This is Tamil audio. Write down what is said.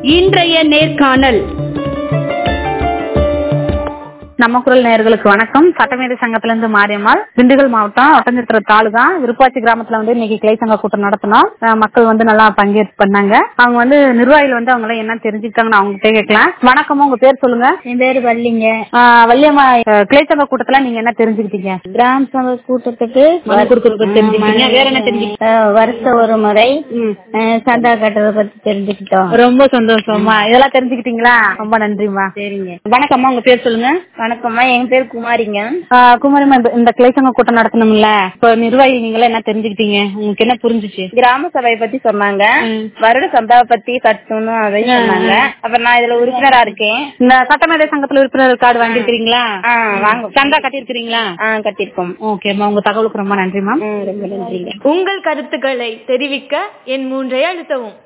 இன்றைய நேர்காணல் நம்ம குரல் நேயர்களுக்கு வணக்கம் சட்டமேதை சங்கத்துல இருந்து மாரியம்மாள் திண்டுக்கல் மாவட்டம் ஒட்டஞ்சத்திர தாலுகா விருப்பாச்சி கிராமத்துல வந்து இன்னைக்கு கிளை சங்க கூட்டம் நடத்தினோம் அஹ் மக்கள் வந்து நல்லா பங்கேற்பு பண்ணாங்க அவங்க வந்து நிர்வாகிகள் வந்து அவங்க எல்லாம் என்ன தெரிஞ்சுக்கிட்டாங்கன்னு அவங்க கிட்ட கேட்கலாம் வணக்கம் உங்க பேர் சொல்லுங்க என் பேரு வள்ளிங்க அஹ் வள்ளியம்மா அஹ் கிளை சங்க கூட்டத்துல நீங்க என்ன தெரிஞ்சுக்கிட்டீங்க கிராம சபை கூட்டத்துக்கு மனு கொடுக்கறது தெரிஞ்சுக்கிட்டீங்க வேற என்ன தெரிஞ்சுக்கிட்டீங்க அஹ், வருஷம் ஒரு முறை அஹ், சந்தா கட்டுறத பத்தி தெரிஞ்சுக்கிட்டோம் ரொம்ப சந்தோஷமா இதெல்லாம் தெரிஞ்சுக்கிட்டீங்களா ரொம்ப நன்றிம்மா சரிங்க வணக்கம்மா உங்க பேர் சொல்லுங்க வணக்கம்மா என் பேர் குமாரிங்க ஆஹ் குமாரிம்மா இந்த- இந்த கிளை சங்க கூட்டம் நடத்தணும்ல இப்ப நிர்வாகி நீங்க என்ன தெரிஞ்சுக்கிட்டீங்க உங்களுக்கு என்ன புரிஞ்சுச்சு கிராம சபையை பத்தி சொன்னாங்க வருட சந்தாவை பத்தி கட்டணும் அதை சொன்னாங்க அப்புறம் நான் இதுல உறுப்பினரா இருக்கேன் இந்த சட்டமேதை சங்கத்துல உறுப்பினர் கார்டு வாங்கிருக்கீங்களா ஆ வாங்க சந்தா கட்டிருக்கீங்களா ஆ கட்டிருக்கோம் ஓகேம்மா உங்க தகவலுக்கு ரொம்ப நன்றிமா ம், ரொம்ப நன்றிங்க உங்கள் கருத்துக்களை தெரிவிக்க என் மூன்றை அழுத்தவும்